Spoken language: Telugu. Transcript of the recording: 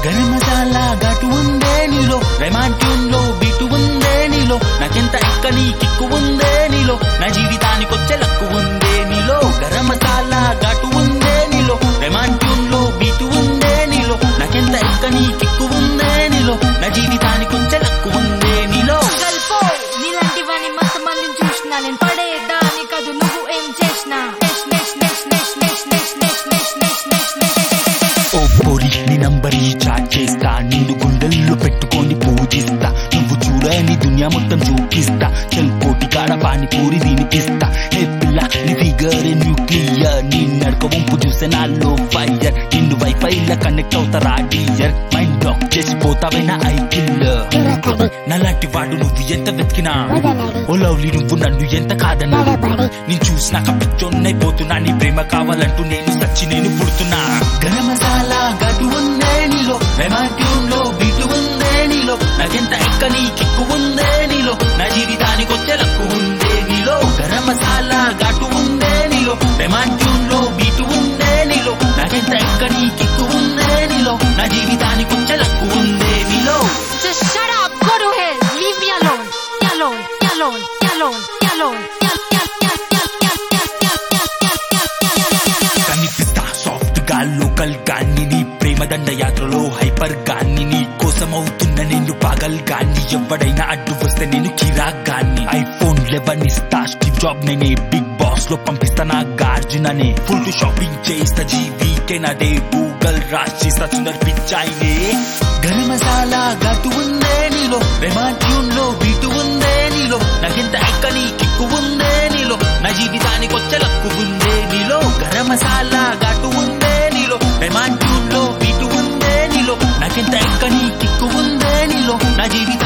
గరం మసాలా ఘాటు ఉందే నీలో రెమాంట్యూన్ లో బీటు ఉందే నీలో నాకెంత ఎక్కని కిక్కు ఉందే నీలో నా జీవితానికి వచ్చే లక్కు ఉందే నీలో గరం మసాలా ఘాటు ఉందే నీలో రెమాంట్యూన్ లో బీటు ఉందే నీలో నాకెంత ఎక్కని కిక్కు ఉందే నీలో నా జీవితానికి వచ్చే లక్కు ఉందే నీలో గల్పో నీలాంటివని మస్తు మందిని చూసినా నేను పడేదాని కాదు నువ్వు ఏం చేసినా నెష్ నెష్ నెష్ నెష్ నెష్ నెష్ నెష్ నెష్ నెష్ నెష్ నెష్ ఓ పోరి నీ నంబర్ ఈ చాట్ చేస్తా నిన్ను గుండెల్లో పెట్టుకొని పూజిస్తా నువ్వు చూడని దునియా మొత్తం చూపిస్తా చెల్ కోటి కాడ పానీపూరి వినిపిస్తా హే పిల్ల నీ ఫిగర్ న్యూక్లియర్ నీ నడక వంపు చూస్తే నాలో ఫైర్ నిన్ను వైఫై లా కనెక్ట్ అవుతారా డీజర్ మైండ్ బ్లాక్ చేసిపోతావే నా ఐ కిల్లర్ నలాంటి వాడు నువ్వు ఎంత వెతికినా ఓ లవ్లీ నువ్వు నన్ను ఎంత కాదన్నా నేను చూసినాక పిచ్చోన్నైపోతున్నా నీ ప్రేమ కావాలంటూ నేను సచ్చి నేను పుడుతున్నా గరం మసాలా ఘాటు ఉందే నీలో రెమాట్యూన్ లో బీటు ఉందే నీలో నాకెంత ఎక్కని కిక్కు ఉందే నీలో నా జీవితానికి వచ్చే లక్కు ఉందే నీలో గరం మసాలా ఘాటు ఉందే నీలో రెమాట్యూన్ లో బీటు ఉందే నీలో నాకెంత ఎక్కని కిక్కు ఉందే నీలో నా జీవితానికి వచ్చే లక్కు ఉందే నీలో Just shut up, go to hell, leave me alone, me alone, me alone, me alone, me alone. Yeah, yeah, yeah, yeah, yeah, yeah, yeah, yeah, yeah, yeah, yeah, yeah, yeah. కనిపిస్తా సాఫ్ట్ గా లోకల్ గాన్ని నీ ప్రేమ దండ యాత్రలో హైపర్ గాన్ని నీ కోసం అవుతున్న నేను పాగల్ గాన్ని ఎవడైనా అడ్డు వస్తే నేను కిరా గాన్ని ఐఫోన్ లెవెన్ ఇస్తా స్టీవ్ జాబ్ నేనే బిగ్ బాస్ లో పంపిస్తా నా గార్జుననే ఫుల్ షాపింగ్ చేస్తా జీవీకే నాదే గూగల్ రాజ్ చేస్తా సుందర్ పిచ్చాయినే గరం మసాలా ఘాటు ఉందే నీలో రెమాట్యూన్ లో బీటు ఉందే నీలో నాకెంత ఎక్కని కిక్కు ఉందే నీలో నా జీవితానికి వచ్చే లక్కు ఉందే నీలో గరం మసాలా ఘాటు ఉందే నీలో రెమాంట్యూన్ లో బీటు ఉందే నీలో నాకెంత ఎక్కని కిక్కు ఉందే నీలో నా జీవితానికి